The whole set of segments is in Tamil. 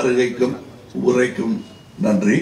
வருகைக்கும் உரைக்கும் நன்றி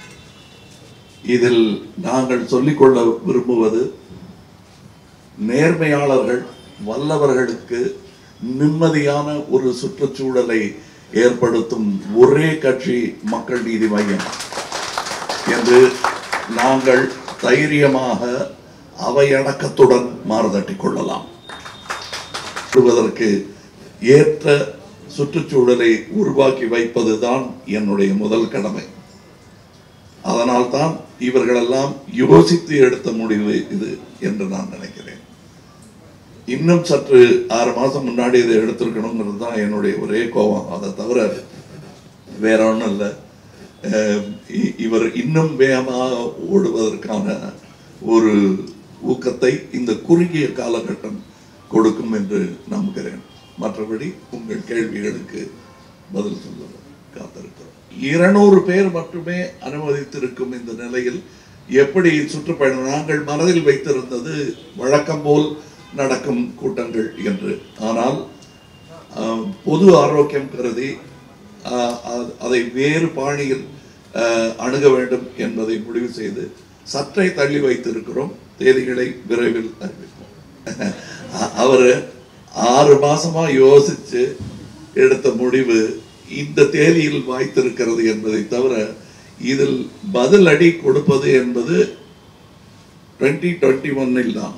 இதில் நாங்கள் சொல்லிக்கொள்ள விரும்புவது நேர்மையாளர்கள் வல்லவர்களுக்கு நிம்மதியான ஒரு சுற்றுச்சூழலை ஏற்படுத்தும் ஒரே கட்சி மக்கள் நீதி மையம் என்று நாங்கள் தைரியமாக அவையடக்கத்துடன் மாறுதட்டிக் கொள்ளலாம் விடுவதற்கு ஏற்ற சுற்றுச்சூழலை உருவாக்கி வைப்பதுதான் என்னுடைய முதல் கடமை அதனால்தான் இவர்களெல்லாம் யோசித்து எடுத்த முடிவு இது என்று நான் நினைக்கிறேன் இன்னும் சற்று ஆறு மாசம் முன்னாடி இதை எடுத்திருக்கணுங்கிறது தான் என்னுடைய ஒரே கோபம் அதை தவிர வேற ஒன்றும் இல்லை அஹ் இ- இவர் இன்னும் வேகமாக ஓடுவதற்கான ஒரு ஊக்கத்தை இந்த குறுகிய காலகட்டம் கொடுக்கும் என்று நம்புகிறேன் மற்றபடி உங்கள் கேள்விகளுக்கு பதில் சொல்ல காத்திருக்கிறோம் இருநூறு பேர் மட்டுமே அனுமதித்திருக்கும் இந்த நிலையில் எப்படி சுற்றுப்பயணம் நாங்கள் மனதில் வைத்திருந்தது வழக்கம் போல் நடக்கும் கூட்டங்கள் என்று ஆனால் ஆஹ், பொது ஆரோக்கியம் கருதி ஆஹ், அ- அதை வேறு பாணியில் ஆஹ், அணுக வேண்டும் என்பதை முடிவு செய்து சற்றை தள்ளி வைத்திருக்கிறோம் தேதிகளை விரைவில் அறிவிப்போம் அ- அவரு ஆறு மாசமா யோசிச்சு எடுத்த முடிவு இந்த தேதியில் வாய்த்திருக்கிறது என்பதை தவிர இதில் பதில் அடி கொடுப்பது என்பது டுவெண்ட்டி டுவெண்ட்டி ஒன்னில் தான்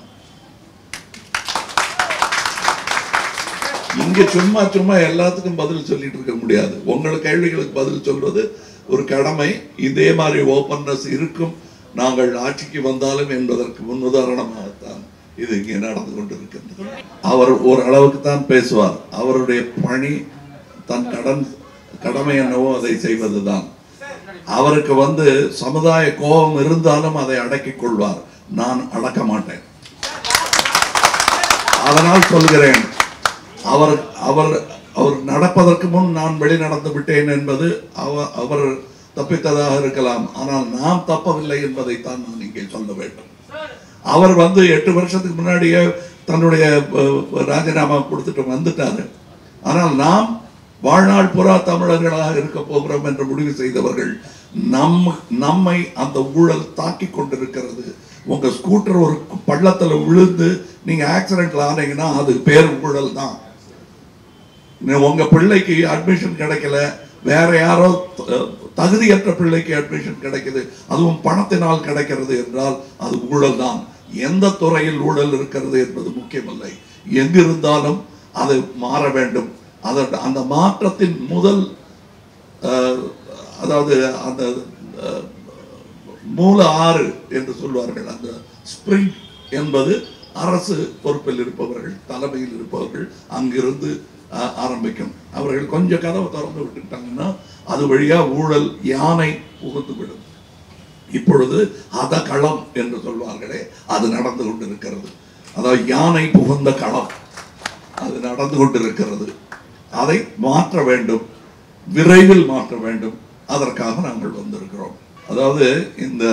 இங்க சும்மா சும்மா எல்லாத்துக்கும் பதில் சொல்லிட்டு இருக்க முடியாது உங்கள் கேள்விகளுக்கு பதில் சொல்வது ஒரு கடமை இதே மாதிரி ஓப்பன்னஸ் இருக்கும் நாங்கள் ஆட்சிக்கு வந்தாலும் என்பதற்கு முன்னுதாரணமாகத்தான் இது இங்கே நடந்து கொண்டிருக்கின்றது அவர் ஒரு அளவுக்கு தான் பேசுவார் அவருடைய பணி தன் கடன் கடமை என்னவோ அதை செய்வதுதான் அவருக்கு வந்து சமுதாய கோபம் இருந்தாலும் அதை அடக்கிக் கொள்வார் நான் அடக்க மாட்டேன் அதனால் சொல்கிறேன் அவர் அவர் அவர் நடப்பதற்கு முன் நான் வெளி நடந்து விட்டேன் என்பது அவ- அவர் தப்பித்ததாக இருக்கலாம் ஆனால் நாம் தப்பவில்லை என்பதைத்தான் நான் இங்கே சொல்ல வேண்டும் அவர் வந்து எட்டு வருஷத்துக்கு முன்னாடியே தன்னுடைய அஹ், ராஜினாமா கொடுத்துட்டு வந்துட்டாரு ஆனால் நாம் வாழ்நாள் புறா தமிழர்களாக இருக்க போகிறோம் என்று முடிவு செய்தவர்கள் நம் நம்மை அந்த ஊழல் தாக்கி கொண்டிருக்கிறது உங்க ஸ்கூட்டர் ஒரு பள்ளத்துல விழுந்து நீங்க ஆக்சிடென்ட்ல ஆனீங்கன்னா அது பேர் ஊழல் தான் நீ- உங்க பிள்ளைக்கு அட்மிஷன் கிடைக்கல வேற யாரோ த- தகுதியற்ற பிள்ளைக்கு அட்மிஷன் கிடைக்குது அதுவும் பணத்தினால் கிடைக்கிறது என்றால் அது ஊழல் தான் எந்த துறையில் ஊழல் இருக்கிறது என்பது முக்கியமில்லை எங்கிருந்தாலும் அது மாற வேண்டும் அதன் அந்த மாற்றத்தின் முதல் அஹ், அதாவது அந்த அஹ், மூல ஆறு என்று சொல்வார்கள் அந்த ஸ்பிரிங் என்பது அரசு பொறுப்பில் இருப்பவர்கள் தலைமையில் இருப்பவர்கள் அங்கிருந்து அஹ், ஆரம்பிக்கும் அவர்கள் கொஞ்சம் கதவை திறந்து விட்டுட்டாங்கன்னா அது வழியா ஊழல் யானை புகுந்து விடும் இப்பொழுது அத களம் என்று சொல்வார்களே அது நடந்து கொண்டிருக்கிறது அதாவது யானை புகுந்த களம் அது நடந்து கொண்டிருக்கிறது அதை மாற்ற வேண்டும் விரைவில் மாற்ற வேண்டும் அதற்காக நாங்கள் வந்திருக்கிறோம் அதாவது இந்த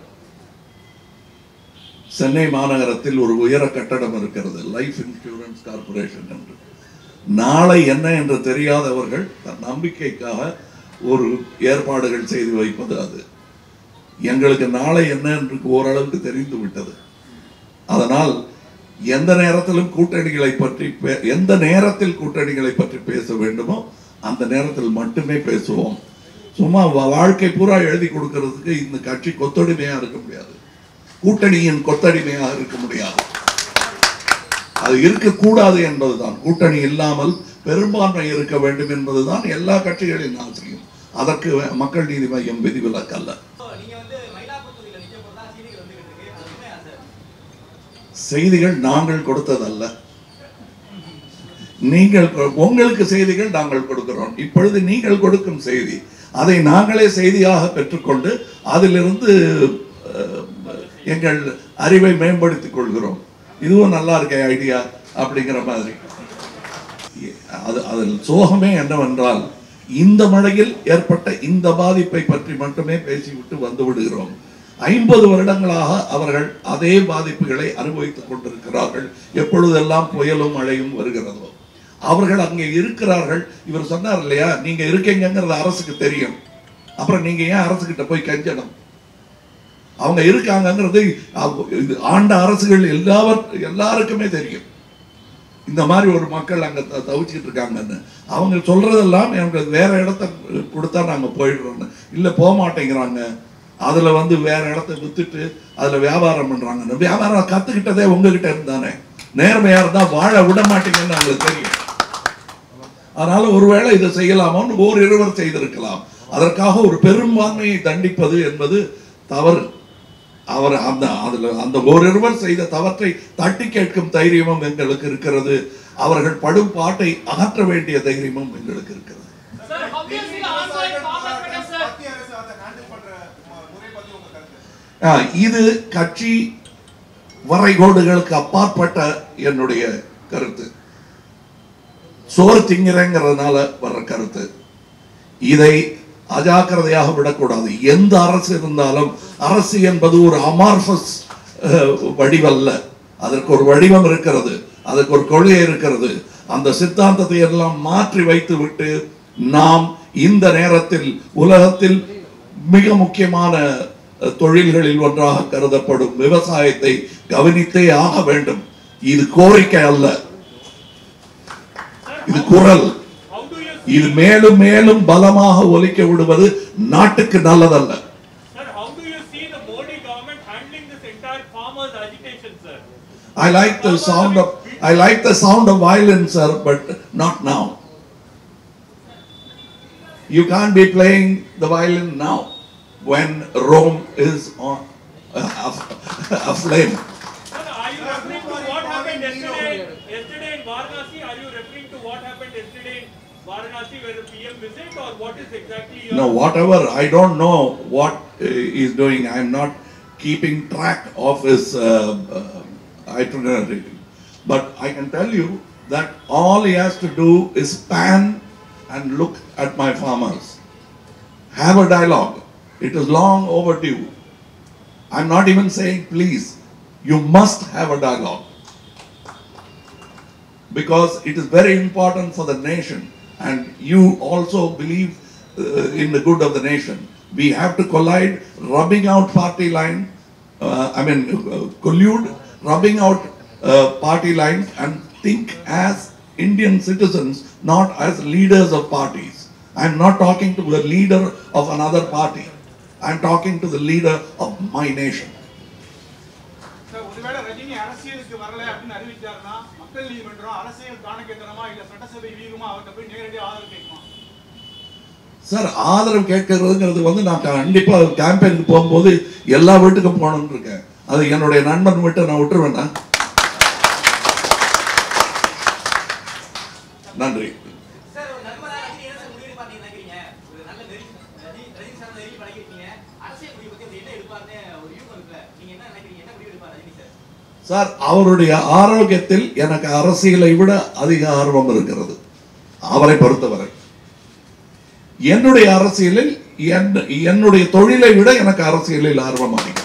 சென்னை மாநகரத்தில் ஒரு உயர கட்டடம் இருக்கிறது லைஃப் இன்சூரன்ஸ் கார்ப்பரேஷன் என்று நாளை என்ன என்று தெரியாதவர்கள் தன் நம்பிக்கைக்காக ஒரு ஏற்பாடுகள் செய்து வைப்பது அது எங்களுக்கு நாளை என்ன என்று ஓரளவுக்கு தெரிந்து விட்டது அதனால் எந்த நேரத்திலும் கூட்டணிகளை பற்றி பே- எந்த நேரத்தில் கூட்டணிகளை பற்றி பேச வேண்டுமோ அந்த நேரத்தில் மட்டுமே பேசுவோம் சும்மா வா- வாழ்க்கை பூரா எழுதி கொடுக்கிறதுக்கு இந்த கட்சி கொத்தடிமையா இருக்க முடியாது கூட்டணியின் கொத்தடிமையாக இருக்க முடியாது அது இருக்கக்கூடாது என்பதுதான் கூட்டணி இல்லாமல் பெரும்பான்மை இருக்க வேண்டும் என்பதுதான் எல்லா கட்சிகளின் ஆசையும் அதற்கு மக்கள் நீதி மையம் விதிவிலக்கல்ல நீங்க வந்து மயிலாப்பூர் தொகுதியில நிக்க போறதா செய்திகள் வந்துகிட்டு இருக்கு அது உண்மையா சார் செய்திகள் நாங்கள் கொடுத்ததல்ல நீங்கள் கொ- உங்களுக்கு செய்திகள் நாங்கள் கொடுக்கிறோம் இப்பொழுது நீங்கள் கொடுக்கும் செய்தி அதை நாங்களே செய்தியாக பெற்றுக்கொண்டு அதிலிருந்து அஹ், எங்கள் அறிவை மேம்படுத்திக் கொள்கிறோம் இதுவும் நல்லா இருக்கே ஐடியா அப்படிங்கிற மாதிரி அது அதில் சோகமே என்னவென்றால் இந்த மழையில் ஏற்பட்ட இந்த பாதிப்பை பற்றி மட்டுமே பேசிவிட்டு வந்து விடுகிறோம் ஐம்பது வருடங்களாக அவர்கள் அதே பாதிப்புகளை அனுபவித்துக் கொண்டிருக்கிறார்கள் எப்பொழுதெல்லாம் புயலும் மழையும் வருகிறதோ அவர்கள் அங்கே இருக்கிறார்கள் இவர் சொன்னார் இல்லையா நீங்க இருக்கீங்கங்கிறது அரசுக்கு தெரியும் அப்புறம் நீங்க ஏன் அரசுகிட்ட போய் கெஞ்சணும் அவங்க இருக்காங்கங்கிறது அவ- இது ஆண்ட அரசுகள் எல்லாவர் எல்லாருக்குமே தெரியும் இந்த மாதிரி ஒரு மக்கள் அங்க த- தவிச்சிட்டு இருக்காங்கன்னு அவங்க சொல்றதெல்லாம் எனக்கு வேற இடத்த கொடுத்தா நாங்க போயிடுறோம்னு இல்ல போக மாட்டேங்கிறாங்க அதுல வந்து வேற இடத்த வித்துட்டு அதுல வியாபாரம் பண்றாங்க வியாபாரம் கத்துக்கிட்டதே உங்ககிட்ட இருந்தானே நேர்மையா இருந்தா வாழ விட மாட்டீங்கன்னு அவங்களுக்கு தெரியும் அதனால ஒருவேளை இதை செய்யலாமான்னு ஓர் இருவர் செய்திருக்கலாம் அதற்காக ஒரு பெரும்பான்மையை தண்டிப்பது என்பது தவறு அவர் அந்த அதுல அந்த ஓரிருவர் செய்த தவற்றை தட்டி கேட்கும் தைரியமும் எங்களுக்கு இருக்கிறது அவர்கள் படும் பாட்டை அகற்ற வேண்டிய தைரியமும் எங்களுக்கு இருக்கிறது Sir, how do you see the ongoing farmer protest, sir? மத்திய அரசு அதை ஹேண்டில் பண்ற ம- முறை பத்தி உங்க கருத்து ஆ, இது கட்சி வரைகோடுகளுக்கு அப்பாற்பட்ட என்னுடைய கருத்து சோறு திங்கிறேங்கிறதுனால வர்ற கருத்து இதை அஜாக்கிரதையாக விடக்கூடாது எந்த அரசு இருந்தாலும் அரசு என்பது ஒரு அமார்பஸ் வடிவல்ல அதற்கு ஒரு வடிவம் இருக்கிறது அதற்கு ஒரு கொள்கை இருக்கிறது அந்த சித்தாந்தத்தை எல்லாம் மாற்றி வைத்து விட்டு நாம் இந்த நேரத்தில் உலகத்தில் மிக முக்கியமான அஹ், தொழில்களில் ஒன்றாக கருதப்படும் விவசாயத்தை கவனித்தே ஆக வேண்டும் இது கோரிக்கை அல்ல இது குரல் How do you இது மேலும் மேலும் பலமாக ஒலிக்க விடுவது நாட்டுக்கு நல்லதல்ல Sir, how do you see the Modi government handling this entire farmers agitation, sir? I like the sound of I like the sound of violence, sir, but not now. You can't be playing the violin now when Rome is on uh, aflame. Sir, are you referring to what happened yesterday? Yesterday in Varanasi, are you referring to what happened yesterday in Varanasi where the PM visit or what is exactly your? No, whatever. I don't know what uh, he's doing. I'm not keeping track of his uh, uh, itinerary. But I can tell you that all he has to do is pan and look at my farmers. Have a dialogue. It is long overdue. I'm not even saying please. You must have a dialogue because it is very important for the nation and you also believe uh, in the good of the nation. We have to collide, rubbing out party line, uh, I mean, uh, collude, rubbing out uh, party lines and think as Indian citizens, not as leaders of parties. I'm not talking to the leader of another party. I'm talking to the leader of my nation. Sir ஒருவேளை ரஜினி அரசியலுக்கு வரல அப்படின்னு அறிவிச்சாருன்னா மக்கள் நீதிமன்றம் அரசியல் தானகேந்திரமா இல்ல சட்டசபை வீடுமா அவர்கிட்ட போய் நேரடியாக ஆதரவு கேட்குமா சார் ஆதரவு கேட்கறதுங்கிறது வந்து நான் கண்டிப்பா கேம்பெயினுக்கு போகும்போது எல்லா வீட்டுக்கும் போகணும்னு இருக்கேன் அது என்னுடைய நண்பன் வீட்டை நான் விட்டுருவேன்னா நன்றி சார் ஒரு நண்பரா ரஜினி என்ன சார் முடிவு எடுப்பார் நீங்க நினைக்கிறீங்க ஒரு நல்ல நெறி ரஜினி ரஜினி சார் நெறி பழகிருக்கீங்க அரசியல் முடிவு பத்தி அவர் என்ன எடுப்பார்னு ஒரு யூகம் இருக்குல்ல நீங்க என்ன நினைக்கிறீங்க என்ன முடிவு எடுப்பார் ரஜினி சார் சார் அவருடைய ஆரோக்கியத்தில் எனக்கு அரசியலை விட அதிக ஆர்வம் இருக்கிறது அவரை பொறுத்தவரை என்னுடைய அரசியலில் என்- என்னுடைய தொழிலை விட எனக்கு அரசியலில் ஆர்வம் அதிகம்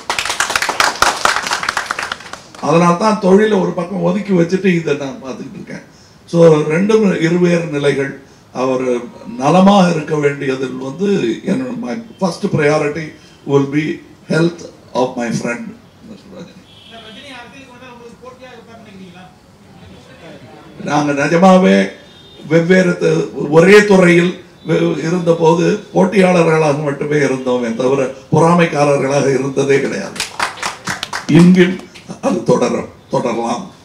அதனால தான் தொழிலை ஒரு பக்கம் ஒதுக்கி வச்சுட்டு இதை நான் பார்த்துக்கிட்டு இருக்கேன் ஸோ ரெண்டும் இருவேறு நிலைகள் அவர் நலமாக இருக்க வேண்டியதில் வந்து என்னோட my first priority will be health of my friend Rajini sir Rajini அரசியலுக்கு வந்தா உங்களுக்கு போட்டியாக இருப்பார்னு நினைக்கிறீங்களா நாங்கள் நிஜமாவே வெவ்வேறு த- ஒரே துறையில் வெ- இருந்தபோது போட்டியாளர்களாக மட்டுமே இருந்தோமே தவிர பொறாமைக்காரர்களாக இருந்ததே கிடையாது இங்கும் அது தொடரும் தொடரலாம்